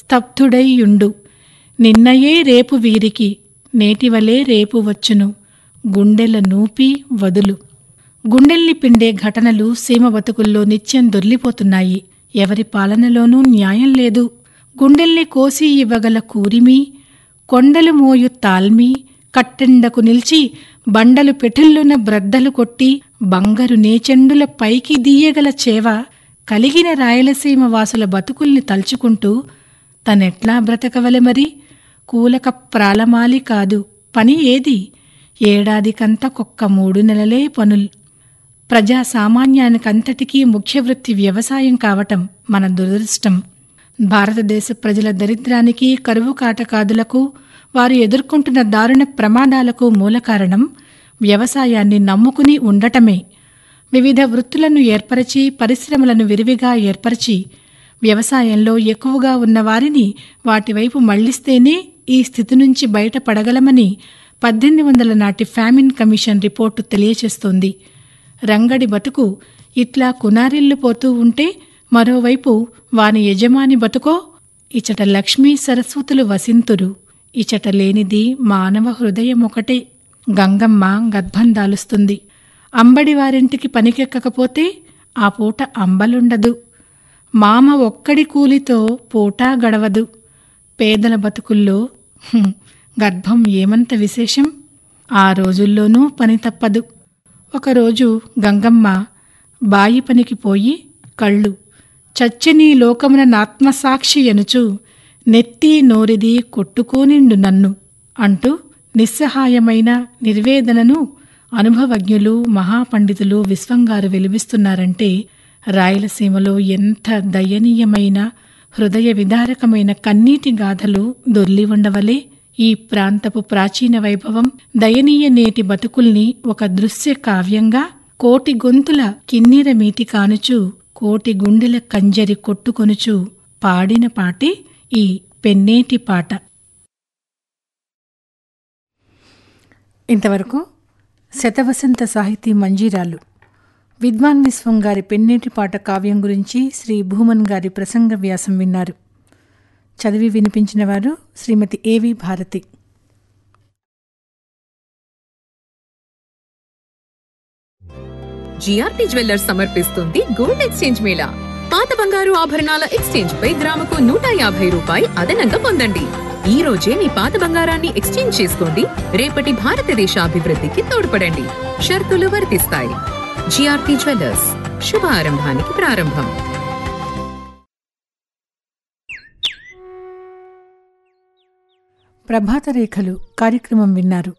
స్తబ్దుడైయుండు నిన్నయే రేపు వీరికి నేటివలే రేపు వచ్చును గుండెల నూపి వదులు గుండెల్ని పిండే ఘటనలు సీమ బతుకుల్లో నిత్యం దొర్లిపోతున్నాయి ఎవరి పాలనలోనూ న్యాయం లేదు గుండెల్ని కోసి ఇవ్వగల కూరిమి కొండలు మోయు తాల్మి కట్టెండకు నిలిచి బండలు పెటిల్లున బ్రద్దలు కొట్టి బంగారు నేచెండుల పైకి దీయగల చేవ కలిగిన రాయలసీమ వాసుల బతుకుల్ని తలుచుకుంటూ తనెట్లా బ్రతకవలె మరి కూలక ప్రాలమాలి కాదు పని ఏది ఏడాదికంత కొక్క మూడు నెలలే పనులు ప్రజా సామాన్యానికంతటికీ ముఖ్య వృత్తి వ్యవసాయం కావటం మన దురదృష్టం భారతదేశ ప్రజల దరిద్రానికి కరువు కాటకాదులకు వారు ఎదుర్కొంటున్న దారుణ ప్రమాదాలకు మూల కారణం వ్యవసాయాన్ని నమ్ముకుని ఉండటమే వివిధ వృత్తులను ఏర్పరచి పరిశ్రమలను విరివిగా ఏర్పరిచి వ్యవసాయంలో ఎక్కువగా ఉన్న వారిని వాటివైపు మళ్లిస్తేనే ఈ స్థితి నుంచి బయటపడగలమని పద్దెనిమిది వందల నాటి ఫ్యామిన్ కమిషన్ రిపోర్టు తెలియచేస్తోంది రంగడి బతుకు ఇట్లా కునారిల్లిపోతూ ఉంటే మరోవైపు వాని యజమాని బతుకో ఇచట లక్ష్మీ సరస్వతులు వసింతురు ఇచట లేనిది మానవ హృదయమొకటే గంగమ్మ గర్భం దాలుస్తుంది అంబడి వారింటికి పనికెక్కకపోతే ఆ పూట అంబలుండదు మామ ఒక్కడి కూలితో పూటా గడవదు పేదల బతుకుల్లో హ్మ్, గర్భం ఏమంత విశేషం ఆ రోజుల్లోనూ పని తప్పదు ఒకరోజు గంగమ్మ బాయి పనికి పోయి కళ్ళు చచ్చని లోకమున నాత్మసాక్షి ఎనుచు నెత్తి నోరిది కొట్టుకోనిండు నన్ను అంటూ నిస్సహాయమైన నిర్వేదనను అనుభవజ్ఞులు మహాపండితులు విశ్వంగారు వెలిపిస్తున్నారంటే రాయలసీమలో ఎంత దయనీయమైన హృదయ విదారకమైన కన్నీటి గాథలు దొర్లి ఉండవలే ఈ ప్రాంతపు ప్రాచీన వైభవం దయనీయ నేటి బతుకుల్ని ఒక దృశ్య కావ్యంగా కోటి గొంతుల కిన్నీర మీటి కానుచు కోటి గుండెల కంజరి కొట్టుకొనుచు పాడిన పాటే ఈ పెన్నేటి పాట ఇంతవరకు శతవసంత సాహితీ మంజీరాలు విద్వాన్ విశ్వం గారి పెన్నేటి పాట కావ్యం గురించి శ్రీ భూమన్ గారి ప్రసంగ వ్యాసం విన్నారు చదివి వినిపించిన వారు Srimati A V Bharati G R T jewellers సమర్పిస్తుంది గోల్డ్ ఎక్స్చేంజ్ మేళా పాత బంగారు ఆభరణాల ఎక్స్చేంజ్ పై గ్రాముకు నూట యాభై రూపాయి అదనంగా పొందండి ఈ రోజే మీ పాత బంగారాన్ని ఎక్స్చేంజ్ చేసుకోండి రేపటి భారతదేశ అభివృద్ధికి తోడ్పడండి షరతులు వర్తిస్తాయి జిఆర్టీ జ్యువెల్లర్స్ శుభ ఆరంభానికి ప్రారంభం ప్రభాత రేఖలు కార్యక్రమం విన్నారు